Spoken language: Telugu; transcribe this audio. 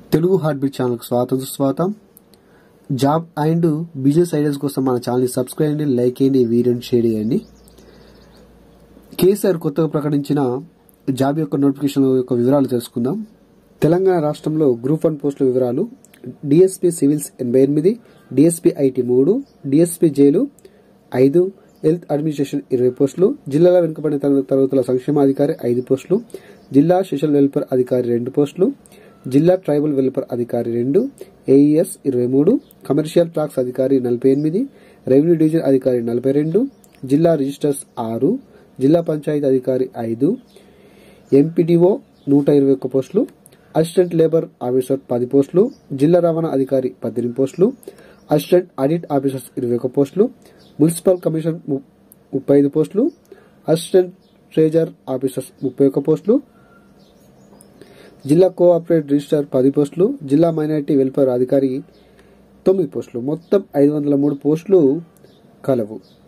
తెలుగు హార్ట్ బీట్ ఛానల్కి స్వాగతం సుస్వాగతం జాబ్ అండ్ బిజినెస్ ఐడియాస్ కోసం మన ఛానల్ని సబ్స్క్రైబ్ చేయండి లైక్ చేయండి వీడియోని షేర్ చేయండి కేసీఆర్ కొత్తగా ప్రకటించిన జాబ్ యొక్క నోటిఫికేషన్ యొక్క వివరాలు తెలుసుకుందాం తెలంగాణ రాష్ట్రంలో గ్రూప్ వన్ పోస్టుల వివరాలు డిఎస్పీ సివిల్స్ ఎనభై ఎనిమిది డిఎస్పీ ఐటీ మూడు డిఎస్పీ జైలు ఐదు హెల్త్ అడ్మినిస్ట్రేషన్ ఇరవై పోస్టులు జిల్లాల వెనుకబడిన తరగ- తరగతుల సంక్షేమాధికారి ఐదు పోస్టులు జిల్లా సోషల్ వెల్ఫేర్ అధికారి రెండు పోస్టులు జిల్లా ట్రైబల్ వెల్ఫేర్ అధికారి రెండు ఏఈఎస్ ఇరవై మూడు కమర్షియల్ ట్రాక్స్ అధికారి నలభై ఎనిమిది రెవెన్యూ డివిజన్ అధికారి నలభై రెండు జిల్లా రిజిస్టర్స్ ఆరు జిల్లా పంచాయతీ అధికారి ఐదు ఎంపీడీఓ నూట ఇరవై ఒక్క పోస్టులు అసిస్టెంట్ లేబర్ ఆఫీసర్ పది పోస్టులు జిల్లా రవాణా అధికారి పద్దెనిమిది పోస్టులు అసిస్టెంట్ ఆడిట్ ఆఫీసర్స్ ఇరవై ఒక్క పోస్టులు మున్సిపల్ కమిషన్ ము- ముప్పై ఐదు పోస్టులు అసిస్టెంట్ ట్రెజర్ ఆఫీసర్స్ ముప్పై ఒక్క పోస్టులు జిల్లా కోఆపరేటివ్ రిజిస్టార్ పది పోస్టులు జిల్లా మైనారిటీ వెల్ఫేర్ అధికారి తొమ్మిది పోస్టులు మొత్తం ఐదు వందల మూడు పోస్టులు కలవు